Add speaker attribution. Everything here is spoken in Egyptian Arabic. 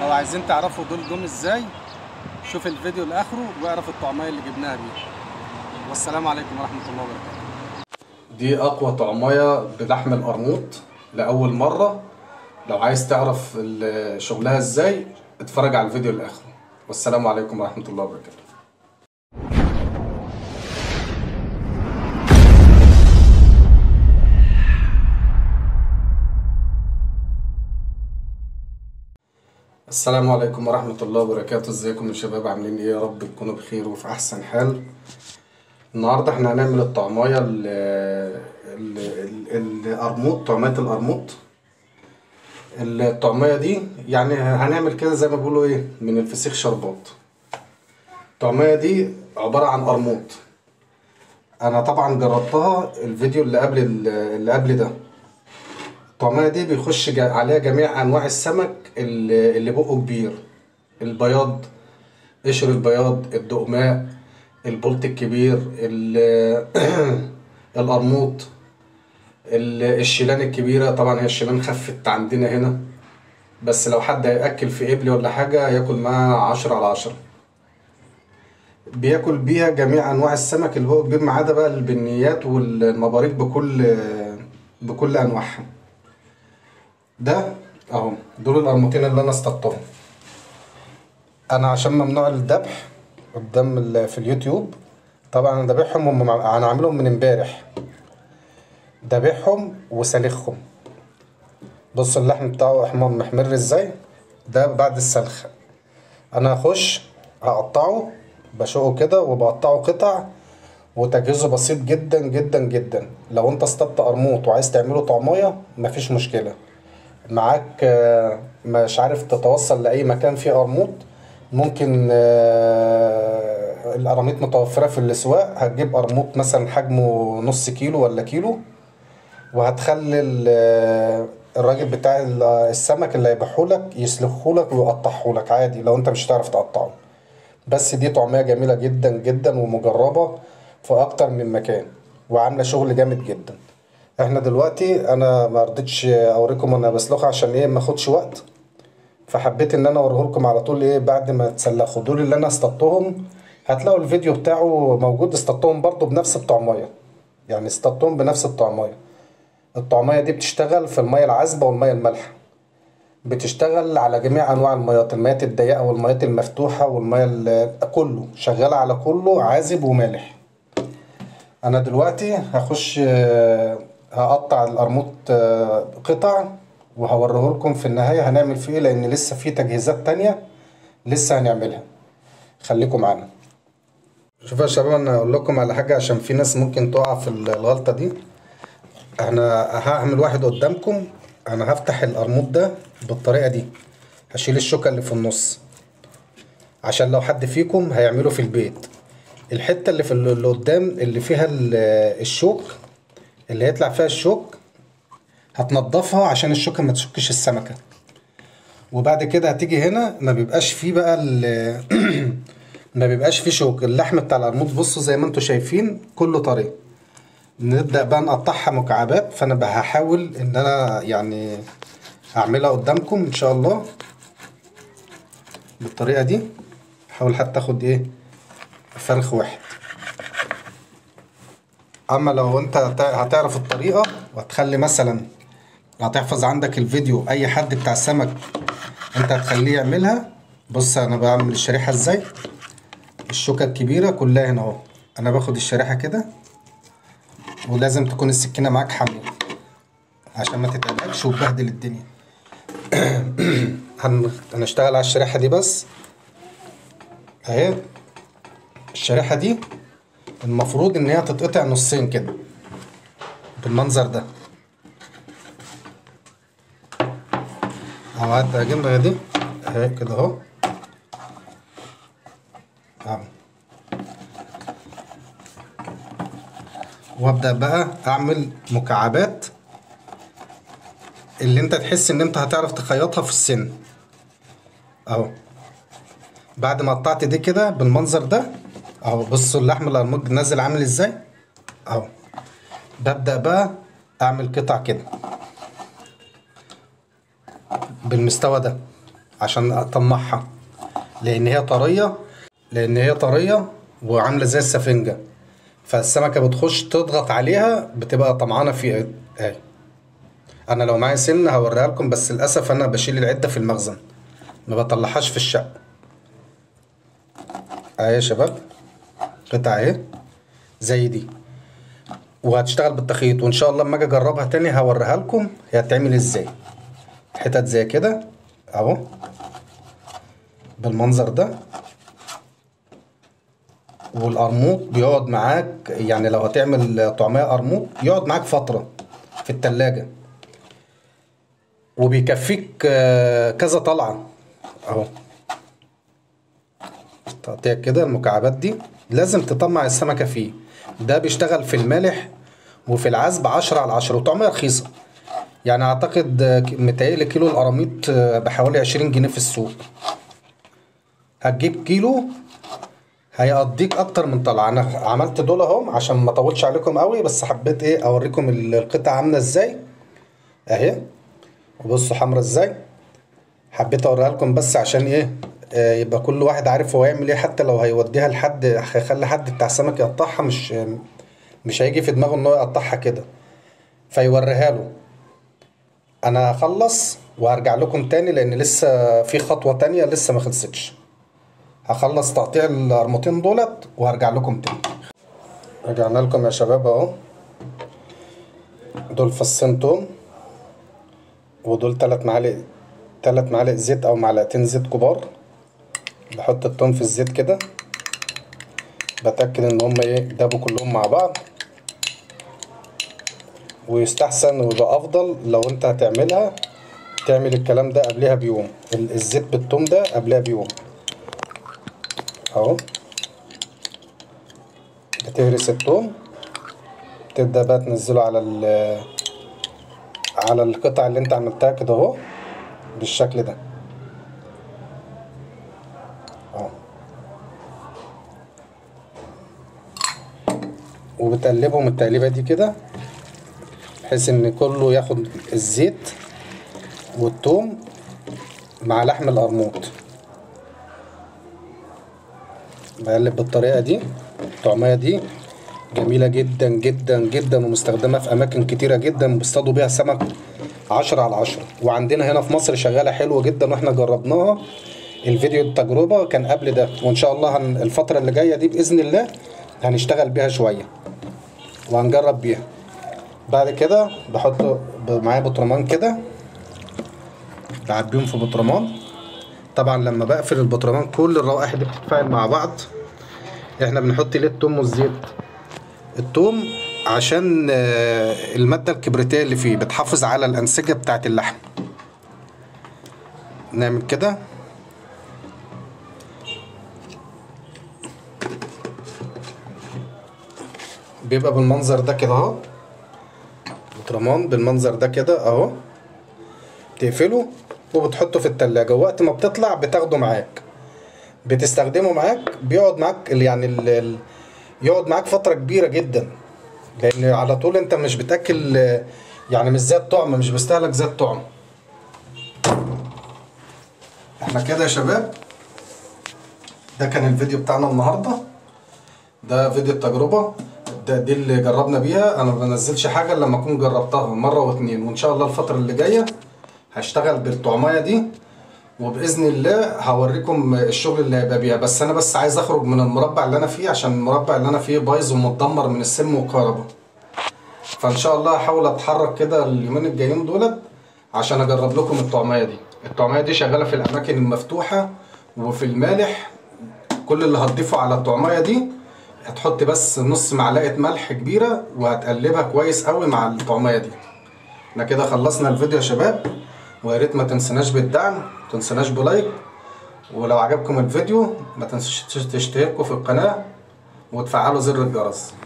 Speaker 1: لو عايزين تعرفوا دول جم ازاي شوف الفيديو لاخره واعرف الطعميه اللي جبناها بيه والسلام عليكم ورحمه الله وبركاته دي اقوى طعميه بلحم القرموط لاول مره لو عايز تعرف ال- شغلها ازاي اتفرج على الفيديو لاخره والسلام عليكم ورحمه الله وبركاته السلام عليكم ورحمة الله وبركاته ازيكم يا شباب عاملين ايه يا رب تكونوا بخير وفي احسن حال النهاردة احنا هنعمل الطعمية ال ال- ال- القرموط طعمية القرموط الطعمية دي يعني هنعمل كده زي ما بيقولوا ايه من الفسيخ شربات الطعمية دي عبارة عن قرموط انا طبعا جربتها الفيديو اللي قبل ال- اللي قبل ده الطعمية دي بيخش جا- عليها جميع أنواع السمك اللي اللي بقه كبير البياض قشر البياض الدقماء البلط الكبير ال- القرموط ال- الشيلان الكبيرة طبعا هي الشيلان خفت عندنا هنا بس لو حد هيأكل في قبلي ولا حاجة ياكل معاها عشرة على عشرة بياكل بيها جميع أنواع السمك اللي هو كبير ما عدا بقى البنيات والمباريك بكل بكل أنواعها ده اهو دول القرموطين اللي انا اصطدتهم انا عشان ممنوع الذبح قدام ال- في اليوتيوب طبعا انا ذابحهم هم مع- انا عاملهم من امبارح ذابحهم وسالخهم بص اللحم بتاعه احمر محمر ازاي ده بعد السلخ انا هخش هقطعه بشقه كده وبقطعه قطع وتجهيزه بسيط جدا جدا جدا لو انت اصطدت قرموط وعايز تعمله طعمية مفيش مشكلة معاك آه، مش عارف تتوصل لأي مكان فيه قرموط ممكن آه، القراميط متوفرة في الأسواق هتجيب قرموط مثلا حجمه نص كيلو ولا كيلو وهتخلي ال- الراجل بتاع ال- السمك اللي هيبيعهولك يسلخهولك ويقطعهولك عادي لو انت مش هتعرف تقطعه بس دي طعمية جميلة جدا جدا ومجربة في أكتر من مكان وعاملة شغل جامد جدا احنا دلوقتي انا ما رضيتش اوريكم انا بسلخها عشان ايه ما اخدش وقت فحبيت ان انا اوريه لكم على طول ايه بعد ما تسلخوا دول اللي انا اصطدتهم هتلاقوا الفيديو بتاعه موجود اصطدتهم برضو بنفس الطعمية يعني اصطدتهم بنفس الطعمية الطعمية دي بتشتغل في المية العذبة والمية المالحة بتشتغل على جميع انواع الميات الميات الضيقة والميات المفتوحة والمية ال- كله شغالة على كله عازب ومالح انا دلوقتي هخش آه، هقطع القرموط آه، قطع وهوريه لكم في النهاية هنعمل فيه ايه لان لسه في تجهيزات تانية لسه هنعملها خليكم معانا شوفوا يا شباب انا هقول لكم على حاجة عشان في ناس ممكن تقع في الغلطة دي انا هعمل واحد قدامكم انا هفتح القرموط ده بالطريقة دي هشيل الشوكة اللي في النص عشان لو حد فيكم هيعمله في البيت الحتة اللي في ال- اللي قدام اللي فيها ال- الشوك اللي هيطلع فيها الشوك هتنضفها عشان الشوكة ما تشكش السمكة وبعد كده هتيجي هنا ما بيبقاش فيه بقى ال ما بيبقاش فيه شوك اللحم بتاع القرموط بصوا زي ما انتوا شايفين كله طري نبدأ بقى نقطعها مكعبات فانا بقى هحاول ان انا يعني اعملها قدامكم ان شاء الله بالطريقة دي احاول حتى اخد ايه فرخ واحد اما لو انت هت- هتعرف الطريقة وهتخلي مثلا هتحفظ عندك الفيديو اي حد بتاع سمك انت هتخليه يعملها بص انا بعمل الشريحة ازاي الشوكة الكبيرة كلها هنا اهو انا باخد الشريحة كده ولازم تكون السكينة معاك حامية عشان ما تتقلقش وتبهدل الدنيا هن- هنشتغل على الشريحة دي بس اهي الشريحة دي المفروض ان هي تتقطع نصين كده بالمنظر ده اهو هات جنب دي اهي كده اهو اهو وابدا بقى اعمل مكعبات اللي انت تحس ان انت هتعرف تخيطها في السن اهو بعد ما قطعت دي كده بالمنظر ده اهو بصوا اللحم القرموط نازل عامل ازاي اهو ببدأ بقى اعمل قطع كده بالمستوى ده عشان اطمعها لان هي طريه لان هي طريه وعامله زي السفنجه فالسمكه بتخش تضغط عليها بتبقى طمعانه في اهي انا لو معايا سن هوريها لكم بس للاسف انا بشيل العده في المخزن ما بطلعهاش في الشقه اهي يا شباب قطعه اهي زي دي وهتشتغل بالتخيط وان شاء الله لما اجي اجربها تاني هوريها لكم هي هتتعمل ازاي حتت زي كده اهو بالمنظر ده والقرموط بيقعد معاك يعني لو هتعمل طعمية قرموط يقعد معاك فترة في التلاجة وبيكفيك آه، كذا طلعة اهو تقطيع كده المكعبات دي لازم تطمع السمكة فيه ده بيشتغل في المالح وفي العزب عشرة على عشرة وطعمية رخيصة يعني اعتقد آه، ك- متهيألي كيلو القراميط آه، بحوالي عشرين جنيه في السوق هتجيب كيلو هيقضيك اكتر من طلعه انا عملت دول اهم عشان ما اطولش عليكم قوي بس حبيت ايه اوريكم ال- القطعه عامله ازاي اهي وبصوا حمرا ازاي حبيت اوريها لكم بس عشان ايه آه يبقى كل واحد عارف هو يعمل ايه حتى لو هيوديها لحد هيخلي حد بتاع سمك يقطعها مش مش هيجي في دماغه ان هو يقطعها كده فيوريها له انا هخلص وهرجع لكم تاني لان لسه في خطوه تانية لسه ما خلصتش هخلص تقطيع القرموطين دولت وهرجع لكم تاني رجعنا لكم يا شباب اهو دول فصين توم ودول تلات معالق تلات معالق زيت او معلقتين زيت كبار بحط التوم في الزيت كده بتأكد ان هما ايه دابوا كلهم مع بعض ويستحسن ويبقى افضل لو انت هتعملها تعمل الكلام ده قبلها بيوم ال- الزيت بالثوم ده قبلها بيوم اهو بتهرس الثوم تبدأ بقى تنزله على ال على القطع اللي انت عملتها كده اهو بالشكل ده اهو وبتقلبهم التقليبة دي كده بحيث ان كله ياخد الزيت والثوم مع لحم القرموط بقلب بالطريقة دي الطعمية دي جميلة جدا جدا جدا ومستخدمة في أماكن كتيرة جدا بيصطادوا بيها سمك عشرة على عشرة وعندنا هنا في مصر شغالة حلوة جدا واحنا جربناها الفيديو التجربة كان قبل ده وإن شاء الله هن الفترة اللي جاية دي بإذن الله هنشتغل بيها شوية وهنجرب بيها بعد كده بحط ب- معايا بطرمان كده بعبيهم في بطرمان طبعا لما بقفل البطرمان كل الروائح دي بتتفاعل مع بعض احنا بنحط ليه التوم والزيت التوم عشان آه، المادة الكبريتية اللي فيه بتحافظ على الأنسجة بتاعة اللحم نعمل كده بيبقى بالمنظر ده كده اهو بطرمان بالمنظر ده كده اهو تقفله وبتحطه في التلاجة وقت ما بتطلع بتاخده معاك بتستخدمه معاك بيقعد معاك ال- يعني ال... ال... يقعد معاك فترة كبيرة جدا لأن على طول أنت مش بتاكل آه، يعني مش زي الطعم مش بيستهلك زي الطعم احنا كده يا شباب ده كان الفيديو بتاعنا النهارده ده فيديو التجربة ده دي اللي جربنا بيها انا ما بنزلش حاجة إلا لما اكون جربتها مرة واتنين وان شاء الله الفترة اللي جاية هشتغل بالطعمية دي وباذن الله هوريكم الشغل اللي هيبقى بيها بس انا بس عايز اخرج من المربع اللي انا فيه عشان المربع اللي انا فيه بايظ ومتدمر من السم والكهرباء فان شاء الله هحاول اتحرك كده اليومين الجايين دولت عشان اجرب لكم الطعميه دي الطعميه دي شغاله في الاماكن المفتوحه وفي المالح كل اللي هتضيفه على الطعميه دي هتحط بس نص معلقه ملح كبيره وهتقلبها كويس قوي مع الطعميه دي احنا كده خلصنا الفيديو يا شباب ويا ريت ما تنسناش بالدعم ما تنسناش بلايك ولو عجبكم الفيديو ما تنسوش تشتركوا في القناه وتفعلوا زر الجرس